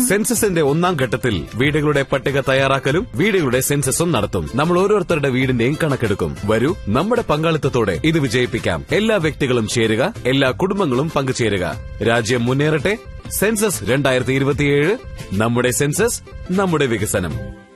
സെൻസസിന്റെ ഒന്നാം ഘട്ടത്തിൽ വീടുകളുടെ പട്ടിക തയ്യാറാക്കലും വീടുകളുടെ സെൻസസും നടത്തും നമ്മൾ ഓരോരുത്തരുടെ വീടിന്റെയും കണക്കെടുക്കും വരൂ നമ്മുടെ പങ്കാളിത്തത്തോടെ ഇത് വിജയിപ്പിക്കാം എല്ലാ വ്യക്തികളും ചേരുക എല്ലാ കുടുംബങ്ങളും പങ്കുചേരുക രാജ്യം മുന്നേറട്ടെ സെൻസസ് രണ്ടായിരത്തി ഇരുപത്തിയേഴ് നമ്മുടെ സെൻസസ് നമ്മുടെ വികസനം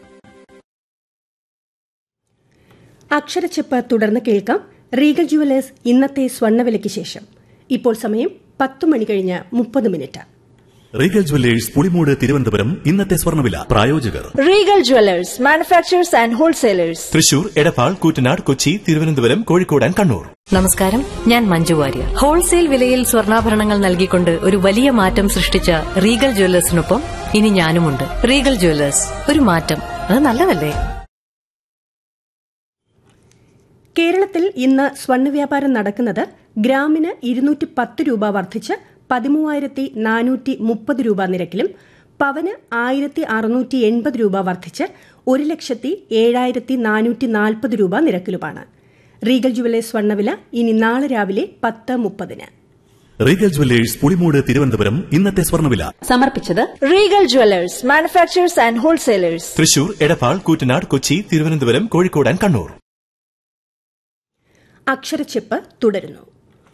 അക്ഷരച്ചെപ്പ് തുടർന്ന് കേൾക്കാം റീഗൽ ജുവലേഴ്സ് ഇന്നത്തെ സ്വർണ്ണവിലയ്ക്ക് ശേഷം ഇപ്പോൾ സമയം പത്ത് മണി കഴിഞ്ഞ് മുപ്പത് minute Regal jewellers Pulimoodu Thiruvananthapuram ഇന്നത്തെ സ്വർണ്ണവില പ്രായോജകർ Regal Jewelers, manufacturers and wholesalers. Thrissur Edappal Koottanad Kochi Thiruvananthapuram Kozhikode and Kannur നമസ്കാരം ഞാൻ മഞ്ജു വാര്യർ ഹോൾസെയിൽ വിലയിൽ സ്വർണ്ണാഭരണങ്ങൾ നൽകിക്കൊണ്ട് ഒരു വലിയ മാറ്റം സൃഷ്ടിച്ച റീഗൽ ജ്വല്ലേഴ്സിനൊപ്പം ഇനി ഞാനുമുണ്ട് റീഗൽ ജ്വല്ലേഴ്സ് ഒരു മാറ്റം അത് നല്ലതല്ലേ കേരളത്തിൽ ഇന്ന് സ്വർണ്ണ വ്യാപാരം നടക്കുന്നത് ഗ്രാമിന് ഇരുന്നൂറ്റി പത്ത് രൂപ വർദ്ധിച്ച് പതിമൂവായിരത്തി നാനൂറ്റി മുപ്പത് രൂപ നിരക്കിലും പവന് ആയിരത്തി അറുന്നൂറ്റി എൺപത് രൂപ വർദ്ധിച്ച് ഒരു ലക്ഷത്തി ഏഴായിരത്തി നാനൂറ്റി നാൽപ്പത് രൂപ നിരക്കിലുമാണ് റീഗൽ ജുവലേഴ്സ് സ്വർണ്ണവില ഇനി നാളെ രാവിലെ പത്ത് മുപ്പതിന് റീഗൽ ജുവല്ലേഴ്സ് പുളിമൂട് തിരുവനന്തപുരം ഇന്നത്തെ സ്വർണ്ണവില സമർപ്പിച്ചത് Regal Jewelers, manufacturers and wholesalers. Thrissur Edappal Koottanad Kochi Thiruvananthapuram Kozhikode and Kannur Aksharacheppu തുടരുന്നു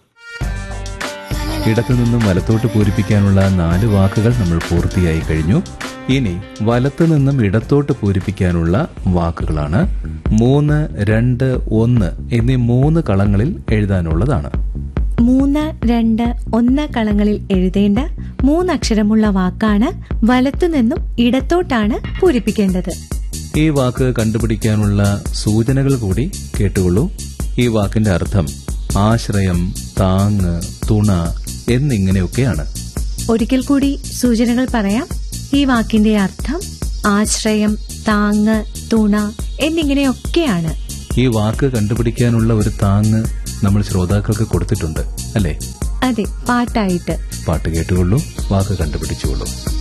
ഇടത്തു നിന്നും വലത്തോട്ട് പൂരിപ്പിക്കാനുള്ള നാല് വാക്കുകൾ നമ്മൾ പൂർത്തിയായി കഴിഞ്ഞു ഇനി വലത്തു നിന്നും ഇടത്തോട്ട് പൂരിപ്പിക്കാനുള്ള വാക്കുകളാണ് മൂന്ന് രണ്ട് ഒന്ന് എന്നീ മൂന്ന് കളങ്ങളിൽ എഴുതാനുള്ളതാണ് മൂന്ന് രണ്ട് ഒന്ന് കളങ്ങളിൽ എഴുതേണ്ട മൂന്നക്ഷരമുള്ള വാക്കാണ് വലത്തുനിന്നും ഇടത്തോട്ടാണ് പൂരിപ്പിക്കേണ്ടത് ഈ വാക്ക് കണ്ടുപിടിക്കാനുള്ള സൂചനകൾ കൂടി കേട്ടുകൊള്ളൂ ഈ വാക്കിന്റെ അർത്ഥം ആശ്രയം താങ്ങ് തുണ എന്നിങ്ങനെയൊക്കെയാണ് ഒരിക്കൽ കൂടി സൂചനകൾ പറയാം ഈ വാക്കിന്റെ അർത്ഥം ആശ്രയം താങ്ങ് തുണ എന്നിങ്ങനെയൊക്കെയാണ് ഈ വാക്ക് കണ്ടുപിടിക്കാനുള്ള ഒരു താങ്ങ് നമ്മൾ ശ്രോതാക്കൾക്ക് കൊടുത്തിട്ടുണ്ട് അല്ലേ അതെ പാട്ടായിട്ട് പാട്ട് കേട്ടുകൊള്ളൂ വാക്ക് കണ്ടുപിടിച്ചുകൊള്ളൂ